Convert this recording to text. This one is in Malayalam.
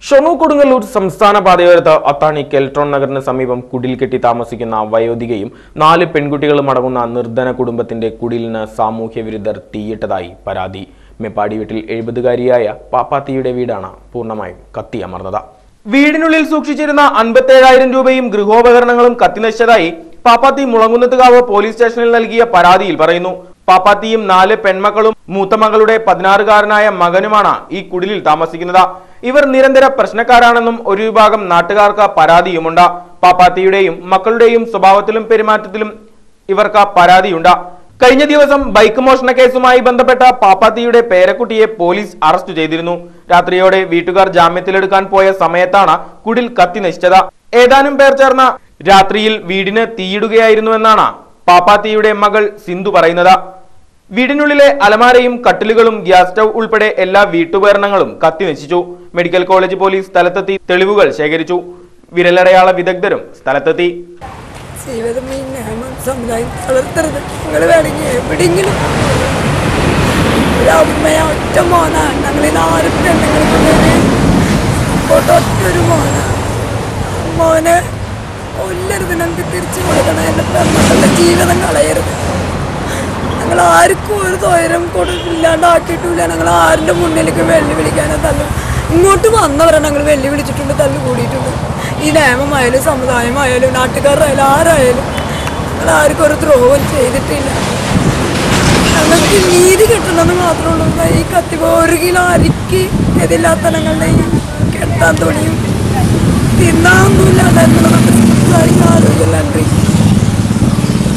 ഷൊർണൂർ കൊടുങ്ങല്ലൂർ സംസ്ഥാന പാതയോരത്ത് അത്താണി കെൽട്രോൺ നഗറിന് സമീപം കുടിൽ കെട്ടി താമസിക്കുന്ന വയോധികയും നാല് പെൺകുട്ടികളും അടങ്ങുന്ന നിർധന കുടുംബത്തിന്റെ കുടിലിന് സാമൂഹ്യ വിരുദ്ധർ തീയിട്ടതായി പരാതി മെപ്പാടി വീട്ടിൽ എഴുപതുകാരിയായ പാപ്പാത്തിയുടെ വീടാണ് പൂർണ്ണമായും കത്തിയമർന്നത് വീടിനുള്ളിൽ സൂക്ഷിച്ചിരുന്ന അൻപത്തേഴായിരം രൂപയും ഗൃഹോപകരണങ്ങളും കത്തിനശിച്ചതായി പാപ്പാത്തി മുളങ്കുന്നത്തുകാവ് പോലീസ് സ്റ്റേഷനിൽ നൽകിയ പരാതിയിൽ പറയുന്നു പാപ്പാത്തിയും നാല് പെൺമക്കളും മൂത്ത മകളുടെ പതിനാറുകാരനായ മകനുമാണ് ഈ കുടിലിൽ താമസിക്കുന്നത് ഇവർ നിരന്തര പ്രശ്നക്കാരാണെന്നും ഒരു വിഭാഗം നാട്ടുകാർക്ക് പരാതിയുമുണ്ട് പാപ്പാത്തിയുടെയും മക്കളുടെയും സ്വഭാവത്തിലും പെരുമാറ്റത്തിലും ഇവർക്ക് പരാതിയുണ്ട് കഴിഞ്ഞ ദിവസം ബൈക്ക് മോഷണ കേസുമായി ബന്ധപ്പെട്ട പാപ്പാത്തിയുടെ പേരക്കുട്ടിയെ പോലീസ് അറസ്റ്റ് ചെയ്തിരുന്നു രാത്രിയോടെ വീട്ടുകാർ ജാമ്യത്തിലെടുക്കാൻ പോയ സമയത്താണ് കുടിൽ കത്തി നശിച്ചത് ഏതാനും പേർ ചേർന്ന രാത്രിയിൽ വീടിന് തീയിടുകയായിരുന്നുവെന്നാണ് പാപ്പാത്തിയുടെ മകൾ സിന്ധു പറയുന്നത് വീടിനുള്ളിലെ അലമാരയും കട്ടിലുകളും ഗ്യാസ് സ്റ്റൗ ഉൾപ്പെടെ എല്ലാ വീട്ടുപകരണങ്ങളും കത്തി നശിച്ചു മെഡിക്കൽ കോളേജ് പോലീസ് സ്ഥലത്തെത്തി തെളിവുകൾ ശേഖരിച്ചു വിരലടയാള വിദഗ്ധരും സ്ഥലത്തെത്തി ജീവിതം ഈ നിയമം സമുദായം വളർത്തരുത് നിങ്ങൾ വേണമെങ്കിൽ എവിടെയെങ്കിലും ഒരു അമ്മയെ ഒറ്റ മോനാണ് ഞങ്ങൾ ഈ നാല് പെണ്ണുങ്ങൾക്ക് ഫോട്ടോ ഒറ്റൊരു മോനാണ് മോനെ കൊല്ലരുത് ഞങ്ങൾക്ക് തിരിച്ചു കൊടുക്കണം എൻ്റെ പെണ്ണുങ്ങളുടെ ജീവിതം കളയരുത് ഞങ്ങൾ ആർക്കും ഒരു തോരം കൊടുക്കില്ലാണ്ടാക്കിയിട്ടില്ല ഞങ്ങൾ ആരുടെ മുന്നിലേക്ക് വെല്ലുവിളിക്കാനോ തല്ലു ഇങ്ങോട്ട് വന്നവരെ ഞങ്ങൾ വെല്ലുവിളിച്ചിട്ടുണ്ട് തല്ലു കൂടിയിട്ടുണ്ട് ഈ നിയമമായാലും സമുദായമായാലും നാട്ടുകാരായാലും ആരായാലും ഞങ്ങൾ ആർക്കും ഒരു ദ്രോഹം ചെയ്തിട്ടില്ല ഞങ്ങൾക്ക് നീതി കിട്ടണമെന്ന് മാത്രമേ ഉള്ളൂ ഈ കത്തി ഒരു കിലോ അരിക്ക് ഇതില്ലാത്ത ഞങ്ങളുടെ ഈ കെട്ടാൻ തുണിയും തിന്നാനൊന്നുമില്ലാണ്ടായിരുന്നു നമുക്ക് സംസാരിക്കാൻ ആരോഗ്യമില്ലാണ്ട്